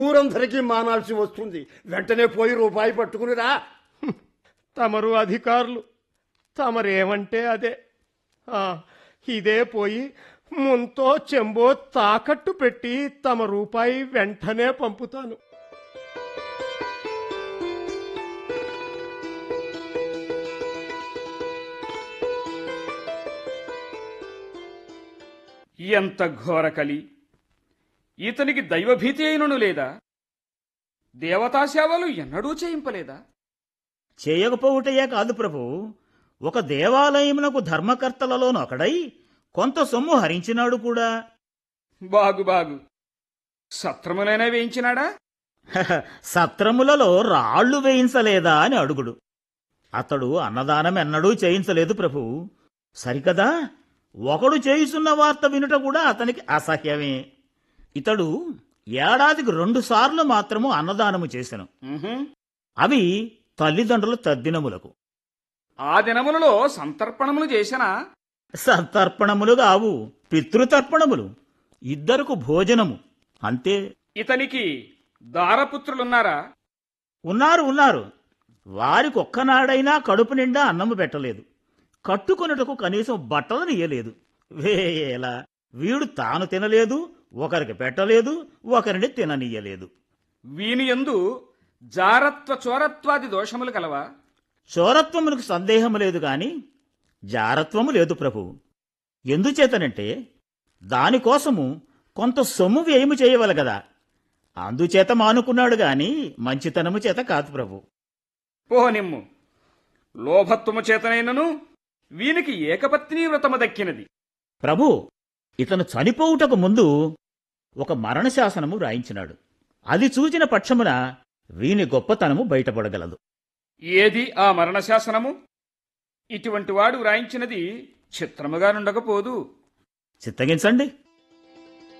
ఊరందరికీ మానాల్సి వస్తుంది వెంటనే పోయి రూపాయి పట్టుకుని రా తమరు అధికారులు తమరేమంటే అదే ఆ, ఇదే పోయి ముంతో చెంబో తాకట్టు పెట్టి తమ రూపాయి వెంటనే పంపుతాను ఎంత ఘోర కలి ఇతనికి దైవభీతి అయినను లేదా దేవతా సేవలు ఎన్నడూ చేయింపలేదా చేయకపోవుటయే కాదు ప్రభు ఒక దేవాలయమునకు ధర్మకర్తలలోను ఒకడై కొంత సొమ్ము హరించినాడు కూడా బాగు బాగు సత్రములైనా వేయించినాడా హహ, సత్రములలో రాళ్లు వేయించలేదా అని అడుగుడు అతడు అన్నదానం ఎన్నడూ చేయించలేదు ప్రభు సరికదా ఒకడు చేయుచున్న వార్త వినుట కూడా అతనికి అసహ్యమే ఇతడు ఏడాదికి రెండు సార్లు మాత్రము అన్నదానము చేసెను ఉహుం. అవి తల్లిదండ్రుల తద్దినములకు ఆ దినములలో సంతర్పణములు చేసినా సంతర్పణములు కావు పితృతర్పణములు ఇద్దరుకు భోజనము అంతే ఇతనికి దారపుత్రులున్నారా ఉన్నారు ఉన్నారు వారికొక్కనాడైనా కడుపు నిండా అన్నము పెట్టలేదు కట్టుకొనుటకు కనీసం బట్టలు నీయలేదు వేయేలా వీడు తాను తినలేదు ఒకరికి పెట్టలేదు ఒకరిని తిననీయలేదు వీని యందు జారత్వ చోరత్వాది దోషములు కలవా చోరత్వమునకు సందేహము లేదు గాని జారత్వము లేదు ప్రభు ఎందుచేతనంటే దానికోసము కొంత సొమ్ము వ్యయము చేయవల గదా అందుచేత మానుకున్నాడు గాని మంచితనము చేత కాదు ప్రభు పోనిమ్ము లోభత్వము చేతనైనను వీనికి ఏకపత్ని వ్రతము దక్కినది ప్రభు ఇతను చనిపోవుటకు ముందు ఒక మరణ శాసనము రాయించినాడు అది చూచిన పక్షమున వీని గొప్పతనము బయటపడగలదు ఏది ఆ మరణశాసనము ఇటువంటి వాడు వ్రాయించినది చిత్రముగా నుండకపోదు చిత్తగించండి